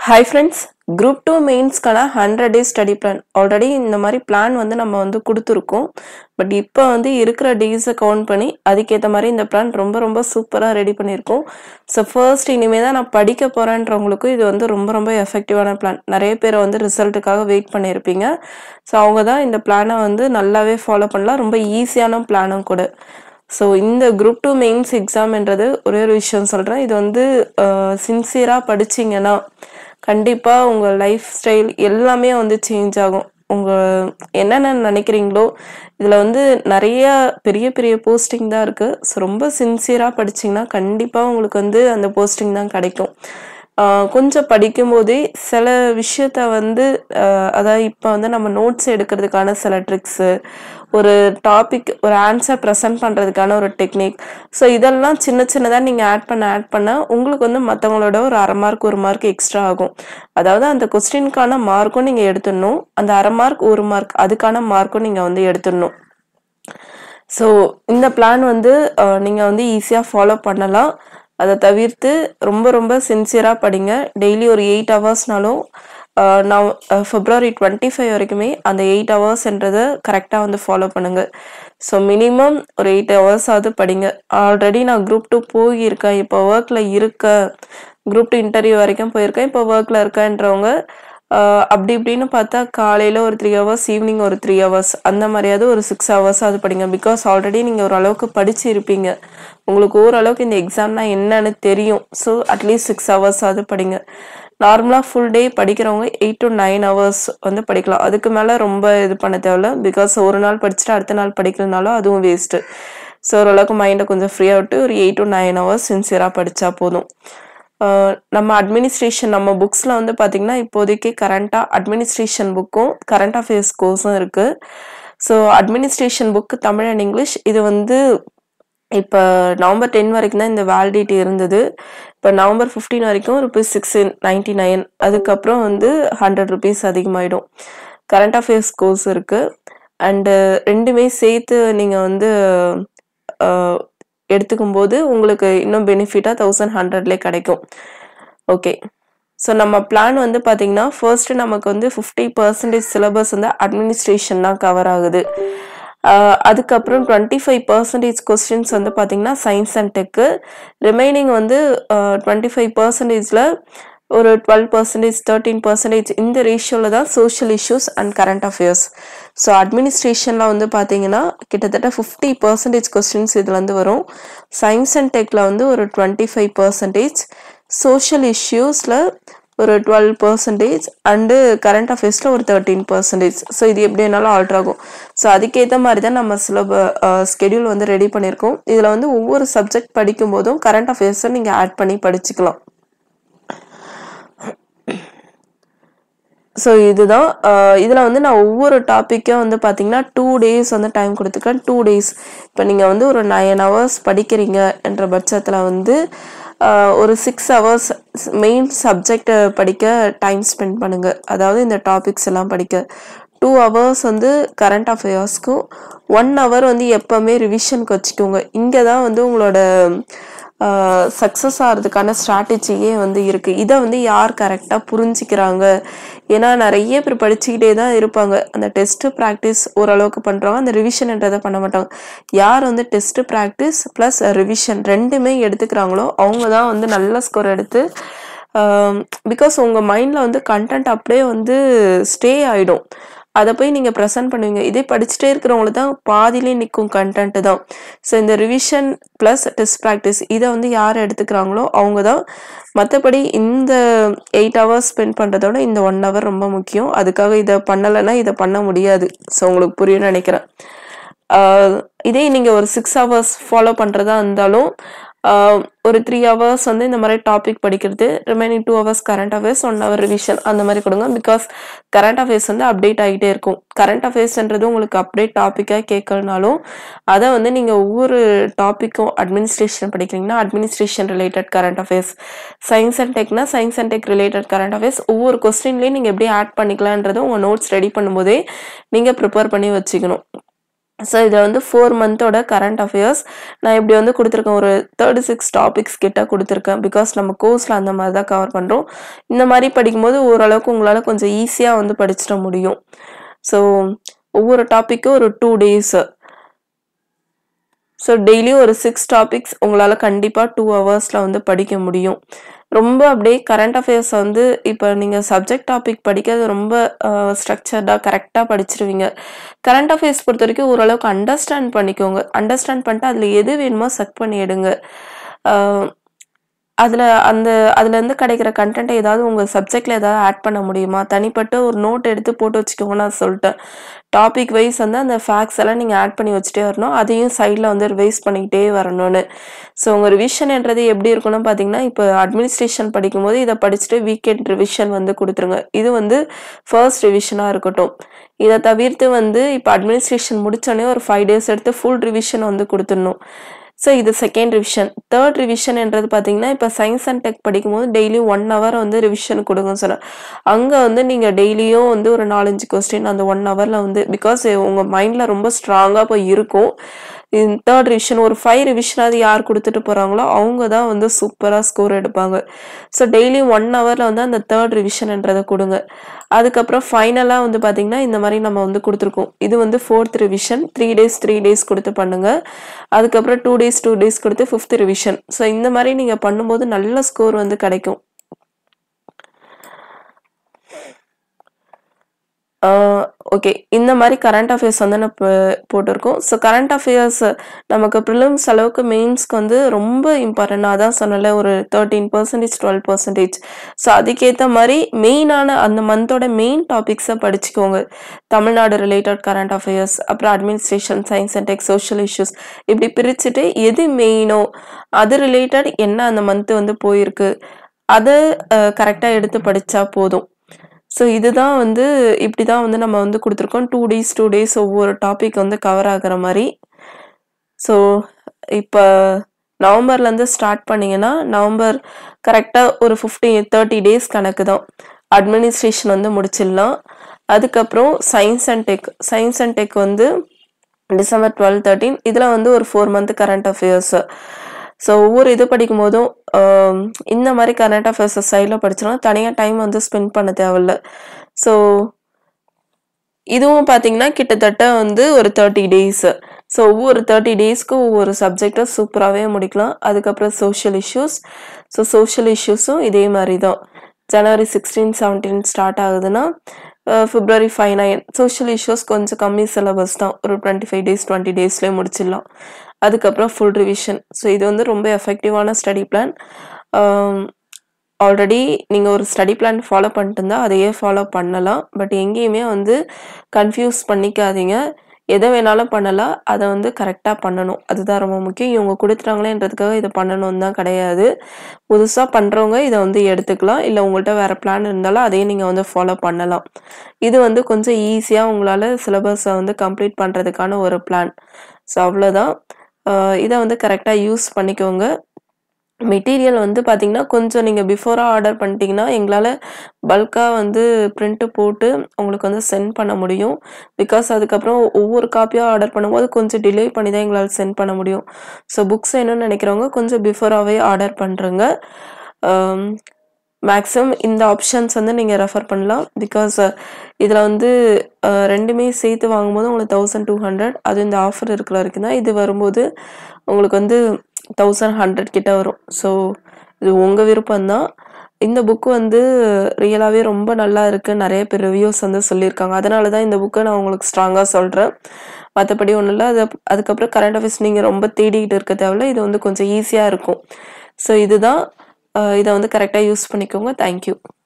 hi friends group two மெயின்ஸ்க்கான hundred days study plan already இந்த மாதிரி பிளான் வந்து நம்ம வந்து கொடுத்துருக்கோம் பட் இப்போ வந்து இருக்கிற டேஸை கவுண்ட் பண்ணி அதுக்கேற்ற மாதிரி இந்த பிளான் ரொம்ப ரொம்ப சூப்பராக ரெடி பண்ணியிருக்கோம் ஸோ ஃபர்ஸ்ட் இனிமேல் தான் நான் படிக்க போகிறேன்றவங்களுக்கும் இது வந்து ரொம்ப ரொம்ப எஃபெக்டிவான பிளான் நிறைய பேர் வந்து ரிசல்ட்டுக்காக வெயிட் பண்ணியிருப்பீங்க ஸோ அவங்க தான் இந்த பிளானை வந்து நல்லாவே ஃபாலோ பண்ணலாம் ரொம்ப ஈஸியான பிளானும் கூட ஸோ இந்த குரூப் டூ மெயின்ஸ் எக்ஸாம்ன்றது ஒரே ஒரு விஷயம் சொல்கிறேன் இது வந்து சின்சியராக படிச்சீங்கன்னா கண்டிப்பாக உங்கள் லைஃப் ஸ்டைல் எல்லாமே வந்து சேஞ்ச் ஆகும் உங்கள் என்னென்ன நினைக்கிறீங்களோ இதில் வந்து நிறைய பெரிய பெரிய போஸ்டிங் தான் இருக்குது ஸோ ரொம்ப சின்சியராக படிச்சிங்கன்னா கண்டிப்பாக உங்களுக்கு வந்து அந்த போஸ்டிங் தான் கிடைக்கும் ஆஹ் கொஞ்சம் படிக்கும்போதே சில விஷயத்த வந்து ஆஹ் அதாவது இப்போ வந்து நம்ம நோட்ஸ் எடுக்கிறதுக்கான சில ட்ரிக்ஸு ஒரு டாபிக் ஒரு ஆன்சர் ப்ரெசென்ட் பண்ணுறதுக்கான ஒரு டெக்னிக் ஸோ இதெல்லாம் சின்ன சின்னதாக நீங்கள் ஆட் பண்ண ஆட் பண்ண உங்களுக்கு வந்து மற்றவங்களோட ஒரு அரை மார்க் ஒரு மார்க் எக்ஸ்ட்ரா ஆகும் அதாவது அந்த கொஸ்டினுக்கான மார்க்கும் நீங்கள் எடுத்துடணும் அந்த அரை மார்க் ஒரு மார்க் அதுக்கான மார்க்கும் நீங்கள் வந்து எடுத்துடணும் ஸோ இந்த பிளான் வந்து நீங்கள் வந்து ஈஸியாக ஃபாலோ பண்ணலாம் அதை தவிர்த்து ரொம்ப ரொம்ப சின்சியராக படிங்க டெய்லி ஒரு எயிட் ஹவர்ஸ்னாலும் நான் பிப்ரவரி டுவெண்ட்டி ஃபைவ் வரைக்குமே அந்த எயிட் ஹவர்ஸ்ன்றதை கரெக்டாக வந்து ஃபாலோ பண்ணுங்கள் ஸோ மினிமம் ஒரு எயிட் ஹவர்ஸாவது படிங்க ஆல்ரெடி நான் குரூப் டூ போயிருக்கேன் இப்போ ஒர்க்கில் இருக்க குரூப் டூ இன்டர்வியூ வரைக்கும் போயிருக்கேன் இப்போ ஒர்க்கில் இருக்கேன்றவங்க ஆஹ் அப்படி இப்படின்னு பார்த்தா காலையில் ஒரு த்ரீ ஹவர்ஸ் ஈவினிங் ஒரு த்ரீ ஹவர்ஸ் அந்த மாதிரியாவது ஒரு சிக்ஸ் ஹவர்ஸ் அது படிங்க பிகாஸ் ஆல்ரெடி நீங்கள் ஓரளவுக்கு படிச்சு இருப்பீங்க உங்களுக்கு ஓரளவுக்கு இந்த எக்ஸாம்னா என்னன்னு தெரியும் ஸோ அட்லீஸ்ட் சிக்ஸ் ஹவர்ஸ் அது படிங்க நார்மலாக ஃபுல் டே படிக்கிறவங்க எயிட் டு நைன் ஹவர்ஸ் வந்து படிக்கலாம் அதுக்கு மேலே ரொம்ப இது பண்ண தேவையில்ல பிகாஸ் ஒரு நாள் படிச்சுட்டு அடுத்த நாள் படிக்கலனாலும் அதுவும் வேஸ்ட்டு ஸோ ஓரளவுக்கு மைண்டை கொஞ்சம் ஃப்ரீயாக விட்டு ஒரு எயிட் டு நைன் ஹவர்ஸ் சின்சியராக படித்தா போதும் ஆஹ் நம்ம அட்மினிஸ்ட்ரேஷன் நம்ம புக்ஸில் வந்து பார்த்திங்கன்னா இப்போதைக்கு கரண்ட்டாக அட்மினிஸ்ட்ரேஷன் புக்கும் கரண்ட் அஃபேர்ஸ் கோர்ஸும் இருக்குது so administration book Tamil and English இது வந்து இப்போ நவம்பர் டென் வரைக்கும் தான் இந்த வேலிடிட்டி இருந்தது இப்போ நவம்பர் ஃபிஃப்டீன் வரைக்கும் ருபீஸ் சிக்ஸ் நைன்டி நைன் அதுக்கப்புறம் வந்து ஹண்ட்ரட் ருபீஸ் அதிகமாகிடும் கரண்ட் அஃபேர்ஸ் கோர்ஸ் இருக்குது அண்டு ரெண்டுமே சேர்த்து நீங்கள் வந்து ஆஹ், எடுத்துக்கும் போது உங்களுக்கு இன்னும் பெனிஃபிட்டாக தௌசண்ட் ஹண்ட்ரட்லேயே கிடைக்கும் ஓகே ஸோ நம்ம பிளான் வந்து பார்த்தீங்கன்னா ஃபர்ஸ்ட் நமக்கு வந்து ஃபிஃப்டி பர்சன்டேஜ் சிலபஸ் வந்து அட்மினிஸ்ட்ரேஷன் தான் கவர் ஆகுது ஆஹ் அதுக்கப்புறம் டுவெண்ட்டி ஃபைவ் பர்சன்டேஜ் கொஸ்டின்ஸ் வந்து பார்த்தீங்கன்னா சயின்ஸ் அண்ட் டெக்கு ரிமைனிங் வந்து டுவெண்ட்டி ஃபைவ் பர்சன்டேஜில் ஒரு டுவெல் பர்சன்டேஜ் தேர்ட்டீன் பர்சன்டேஜ் இந்த ரேஷியோவில் தான் social issues and current affairs so அட்மினிஸ்ட்ரேஷனில் வந்து பார்த்தீங்கன்னா கிட்டத்தட்ட ஃபிஃப்டி பர்சன்டேஜ் கொஸ்டின்ஸ் இதில் வந்து வரும் சயின்ஸ் அண்ட் டெக்கில் வந்து ஒரு டுவெண்ட்டி ஃபைவ் பர்சன்டேஜ் சோஷியல் இஷ்யூஸில் ஒரு டுவெல் பர்சன்டேஜ் அண்டு கரண்ட் அஃபேர்ஸில் ஒரு தேர்ட்டீன் பர்சன்டேஜ் ஸோ இது எப்படி வேணாலும் ஆல்ட்ரு ஆகும் ஸோ அதுக்கேற்ற மாதிரி தான் நம்ம சிலப ஸ்கெடியூல் வந்து ரெடி பண்ணியிருக்கோம் இதில் வந்து ஒவ்வொரு சப்ஜெக்ட் படிக்கும் போதும் கரண்ட் அஃபேர்ஸை நீங்கள் ஆட் பண்ணி படிச்சுக்கலாம் ஸோ இதுதான் இதில் வந்து நான் ஒவ்வொரு டாப்பிக்கும் வந்து பார்த்தீங்கன்னா டூ டேஸ் வந்து டைம் கொடுத்துருக்கேன் டூ டேஸ் இப்போ நீங்கள் வந்து ஒரு நைன் ஹவர்ஸ் படிக்கிறீங்க என்ற பட்சத்தில் வந்து ஆஹ், ஒரு சிக்ஸ் ஹவர்ஸ் மெயின் சப்ஜெக்டை படிக்க டைம் ஸ்பெண்ட் பண்ணுங்கள் அதாவது இந்த டாபிக்ஸ் எல்லாம் படிக்க டூ ஹவர்ஸ் வந்து கரண்ட் அஃபேர்ஸ்க்கும் ஒன் ஹவர் வந்து எப்போவுமே ரிவிஷனுக்கு வச்சுக்கோங்க இங்கே தான் வந்து உங்களோட சக்ஸஸ் ஆகிறதுக்கான ஸ்ட்ராட்டஜியே வந்து இருக்குது இதை வந்து யார் கரெக்டாக புரிஞ்சிக்கிறாங்க ஏன்னா நிறைய பேர் படிச்சுக்கிட்டே தான் இருப்பாங்க அந்த டெஸ்ட்டு ப்ராக்டிஸ் ஓரளவுக்கு பண்ணுறவங்க அந்த ரிவிஷன்ன்றதை பண்ண மாட்டாங்க யார் வந்து டெஸ்ட்டு ப்ராக்டிஸ் ப்ளஸ் ரிவிஷன் ரெண்டுமே எடுத்துக்கிறாங்களோ அவங்க தான் வந்து நல்ல ஸ்கோர் எடுத்து பிகாஸ் உங்கள் மைண்டில் வந்து கண்டென்ட் அப்படியே வந்து ஸ்டே ஆகிடும் அதை போய் நீங்கள் ப்ரெசென்ட் பண்ணுவீங்க இதே படிச்சுட்டே இருக்கிறவங்களுக்கு தான் பாதியிலே நிற்கும் கண்டென்ட்டு தான் ஸோ இந்த ரிவிஷன் ப்ளஸ் டெஸ்ட் ப்ராக்டிஸ் இதை வந்து யார் எடுத்துக்கிறாங்களோ அவங்க தான் மற்றபடி இந்த எயிட் ஹவர்ஸ் ஸ்பெண்ட் பண்ணுறதோட இந்த ஒன் ஹவர் ரொம்ப முக்கியம் அதுக்காக இதை பண்ணலைன்னா இதை பண்ண முடியாது ஸோ உங்களுக்கு புரியும்னு நினைக்கிறேன் ஆஹ் இதே நீங்கள் ஒரு சிக்ஸ் ஹவர்ஸ் ஃபாலோ பண்ணுறதா இருந்தாலும் ஆஹ் ஒரு த்ரீ ஹவர்ஸ் வந்து இந்த மாதிரி டாபிக் படிக்கிறது remaining two hours current affairs one hour revision அந்த மாதிரி கொடுங்க பிகாஸ் கரண்ட் அஃபேர்ஸ் வந்து அப்டேட் ஆகிட்டே இருக்கும் கரண்ட் அஃபேர்ஸ்ன்றது உங்களுக்கு அப்டேட் டாப்பிக்காக கேட்கலனாலும் அதை வந்து நீங்கள் ஒவ்வொரு டாப்பிக்கும் அட்மினிஸ்ட்ரேஷன் படிக்கிறீங்கன்னா administration related current affairs science and டெக்னா science and tech related current affairs ஒவ்வொரு கொஸ்டின்லேயும் நீங்கள் எப்படி ஆட் பண்ணிக்கலான்றதை உங்கள் நோட்ஸ் ரெடி பண்ணும்போதே நீங்கள் ப்ரிப்பேர் பண்ணி வச்சுக்கணும் ஸோ இதில் வந்து ஃபோர் மந்தோட கரண்ட் அஃபேர்ஸ் நான் இப்படி வந்து கொடுத்துருக்கேன் ஒரு தேர்ட்டி சிக்ஸ் டாபிக்ஸ் கிட்ட கொடுத்துருக்கேன் பிகாஸ் நம்ம கோர்ஸில் அந்த மாதிரி தான் கவர் பண்ணுறோம் இந்த மாதிரி படிக்கும்போது ஓரளவுக்கு உங்களால் கொஞ்சம் ஈஸியாக வந்து படிச்சிட முடியும் ஸோ ஒவ்வொரு டாப்பிக்கும் ஒரு டூ டேஸு ஸோ டெய்லி ஒரு சிக்ஸ் டாபிக்ஸ் உங்களால் கண்டிப்பாக டூ ஹவர்ஸில் வந்து படிக்க முடியும் ரொம்ப அப்படியே கரண்ட் அஃபேர்ஸ் வந்து இப்போ நீங்கள் சப்ஜெக்ட் டாபிக் படிக்கிறது ரொம்ப ஸ்ட்ரக்சர்டாக கரெக்டாக படிச்சிருவீங்க கரண்ட் அஃபேர்ஸ் பொறுத்த வரைக்கும் ஓரளவுக்கு அண்டர்ஸ்டாண்ட் பண்ணிக்கோங்க அண்டர்ஸ்டாண்ட் பண்ணிட்டு அதில் எது வேணுமோ செக் பண்ணி எடுங்க அதில் அந்த அதுலேருந்து கிடைக்கிற கண்டென்ட்டை ஏதாவது உங்கள் சப்ஜெக்டில் ஏதாவது ஆட் பண்ண முடியுமா தனிப்பட்ட ஒரு நோட் எடுத்து போட்டு வச்சுக்கோங்க நான் சொல்லிட்டேன் டாபிக் வைஸ் வந்து அந்த ஃபேக்ட்ஸ் எல்லாம் நீங்கள் ஆட் பண்ணி வச்சுட்டே வரணும் அதையும் சைடில் வந்து ரிவைஸ் பண்ணிக்கிட்டே வரணும்னு ஸோ உங்கள் ரிவிஷன்ன்றது எப்படி இருக்குன்னு பார்த்தீங்கன்னா இப்போ அட்மினிஸ்ட்ரேஷன் படிக்கும்போது இதை படிச்சுட்டு வீக்கெண்ட் ரிவிஷன் வந்து கொடுத்துருங்க இது வந்து ஃபர்ஸ்ட் ரிவிஷனாக இருக்கட்டும் இதை தவிர்த்து வந்து இப்போ அட்மினிஸ்ட்ரேஷன் முடிச்சோடனே ஒரு ஃபைவ் டேஸ் எடுத்து ஃபுல் ரிவிஷன் வந்து கொடுத்துடணும் ஸோ இது செகண்ட் ரிவிஷன் தேர்ட் ரிவிஷன்ன்றது பார்த்தீங்கன்னா இப்போ சயின்ஸ் அண்ட் டெக் படிக்கும்போது டெய்லியும் ஒன் ஹவர் வந்து ரிவிஷன் கொடுங்கன்னு சொன்னேன் அங்கே வந்து நீங்கள் டெய்லியும் வந்து ஒரு நாலஞ்சு கொஸ்டின் அந்த ஒன் ஹவரில் வந்து பிகாஸ் உங்கள் மைண்டில் ரொம்ப ஸ்ட்ராங்காக போய் இருக்கும் தேர்ட் ரிவிஷன் ஒரு ஃபைவ் ரிவிஷனாவது யார் கொடுத்துட்டு போகிறாங்களோ அவங்க தான் வந்து சூப்பராக ஸ்கோர் எடுப்பாங்க ஸோ டெய்லி ஒன் ஹவரில் வந்து அந்த தேர்ட் ரிவிஷன்ன்றதை கொடுங்க அதுக்கப்புறம் ஃபைனலாக வந்து பார்த்திங்கன்னா இந்த மாதிரி நம்ம வந்து கொடுத்துருக்கோம் இது வந்து fourth revision three days three days கொடுத்து பண்ணுங்கள் அதுக்கப்புறம் டூ டேஸ் டூ டேஸ் கொடுத்து ஃபிஃப்த் ரிவிஷன் ஸோ இந்த மாதிரி நீங்கள் பண்ணும்போது நல்ல ஸ்கோர் வந்து கிடைக்கும் ஓகே இந்த மாதிரி கரண்ட் அஃபேர்ஸ் வந்து நம்ம போட்டிருக்கோம் ஸோ கரண்ட் அஃபேர்ஸ் நமக்கு ப்ரிலிம்ஸ் அளவுக்கு மெயின்ஸ்க்கு வந்து ரொம்ப இம்பார்ட்டன்ட் நான் தான் சொன்னல ஒரு thirteen percentage twelve percentage so அதுக்கேற்ற மாதிரி மெயினான அந்த மந்தோட மெயின் டாபிக்ஸை படிச்சுக்கோங்க தமிழ்நாடு ரிலேட்டட் கரண்ட் அஃபேர்ஸ் அப்புறம் administration science and tech social issues இப்படி பிரிச்சுட்டு எது மெயினோ அது ரிலேட்டட் என்ன அந்த மந்த் வந்து போயிருக்கு அதை கரெக்டாக எடுத்து படித்தா போதும் ஸோ இதுதான் வந்து இப்படி தான் வந்து நம்ம வந்து கொடுத்துருக்கோம் டூ டேஸ் டூ டேஸ் ஒவ்வொரு டாபிக் வந்து கவர் ஆகிற மாதிரி ஸோ இப்போ நவம்பர்லேருந்து ஸ்டார்ட் பண்ணிங்கன்னா நவம்பர் கரெக்டாக ஒரு ஃபிஃப்டி தேர்ட்டி டேஸ் கணக்கு தான் அட்மினிஸ்ட்ரேஷன் வந்து முடிச்சிடலாம் அதுக்கப்புறம் science and tech science and tech வந்து டிசம்பர் டுவெல் தேர்ட்டீன் இதில் வந்து ஒரு four month current affairs so ஒவ்வொரு இது படிக்கும் போதும் இந்த மாதிரி கரண்ட் அஃபேர்ஸ் சைடில் படிச்சோன்னா தனியாக டைம் வந்து ஸ்பெண்ட் பண்ண தேவையில்ல ஸோ இதுவும் பார்த்தீங்கன்னா கிட்டத்தட்ட வந்து ஒரு தேர்ட்டி டேஸ் ஸோ ஒவ்வொரு தேர்ட்டி டேஸ்க்கு ஒவ்வொரு சப்ஜெக்டை சூப்பராகவே முடிக்கலாம் அதுக்கப்புறம் சோஷியல் இஷ்யூஸ் ஸோ சோஷியல் இஷ்யூஸும் இதே மாதிரி தான் ஜனவரி சிக்ஸ்டீன் செவன்டீன் ஸ்டார்ட் ஆகுதுன்னா பிப்ரவரி ஃபைவ் நைன் சோஷியல் இஷ்யூஸ் கொஞ்சம் கம்மி சிலபஸ் தான் ஒரு டுவெண்ட்டி ஃபைவ் டேஸ் டுவெண்ட்டி டேஸ்லேயே முடிச்சிடலாம் அதுக்கப்புறம் ஃபுல் ரிவிஷன் ஸோ இது வந்து ரொம்ப எஃபெக்டிவான ஸ்டடி பிளான் ஆல்ரெடி நீங்கள் ஒரு ஸ்டடி பிளான் ஃபாலோ பண்ணிட்டு இருந்தால் அதையே ஃபாலோ பண்ணலாம் பட் எங்கேயுமே வந்து கன்ஃபியூஸ் பண்ணிக்காதீங்க எதை வேணாலும் பண்ணலாம் அதை வந்து கரெக்டாக பண்ணணும் அதுதான் ரொம்ப முக்கியம் இவங்க கொடுத்துட்டாங்களேன்றதுக்காக இதை பண்ணணும்னு தான் கிடையாது புதுசாக பண்ணுறவங்க இதை வந்து எடுத்துக்கலாம் இல்லை உங்கள்கிட்ட வேறு பிளான் இருந்தாலும் அதையும் நீங்கள் வந்து ஃபாலோ பண்ணலாம் இது வந்து கொஞ்சம் ஈஸியாக உங்களால் சிலபஸை வந்து கம்ப்ளீட் பண்ணுறதுக்கான ஒரு பிளான் ஸோ அவ்வளோதான் இதை வந்து கரெக்டாக யூஸ் பண்ணிக்கோங்க மெட்டீரியல் வந்து பார்த்திங்கன்னா கொஞ்சம் நீங்கள் பிஃபோராக ஆர்டர் பண்ணிட்டீங்கன்னா எங்களால் பல்காக வந்து பிரிண்ட்டு போட்டு உங்களுக்கு வந்து சென்ட் பண்ண முடியும் பிகாஸ் அதுக்கப்புறம் ஒவ்வொரு காப்பியாக ஆர்டர் பண்ணும்போது கொஞ்சம் டிலே பண்ணி தான் எங்களால் சென்ட் பண்ண முடியும் ஸோ புக்ஸ் வேணும்னு நினைக்கிறவங்க கொஞ்சம் பிஃபோராகவே ஆர்டர் பண்ணுறங்க மேக்ஸிமம் இந்த ஆப்ஷன்ஸ் வந்து நீங்கள் ரெஃபர் பண்ணலாம் பிகாஸ் இதில் வந்து ரெண்டுமே சேர்த்து வாங்கும்போது உங்களுக்கு தௌசண்ட் டூ ஹண்ட்ரட் அது இந்த ஆஃபர் இருக்கிற வரைக்கும் தான் இது வரும்போது உங்களுக்கு வந்து தௌசண்ட் ஹண்ட்ரட் கிட்ட வரும் ஸோ இது உங்கள் விருப்பம்தான் இந்த புக் வந்து ரியலாகவே ரொம்ப நல்லா இருக்குது நிறைய பேர் ரிவ்யூஸ் வந்து சொல்லியிருக்காங்க அதனால தான் இந்த புக்கை நான் உங்களுக்கு ஸ்ட்ராங்காக சொல்கிறேன் மற்றபடி ஒன்றும் இல்லை அது அதுக்கப்புறம் கரண்ட் அஃபேர்ஸ் நீங்கள் ரொம்ப தேடிக்கிட்டு இருக்க தேவையில்ல இது வந்து கொஞ்சம் ஈஸியாக இருக்கும் ஸோ இதுதான் இதை வந்து கரெக்டாக யூஸ் பண்ணிக்கோங்க தேங்க்யூ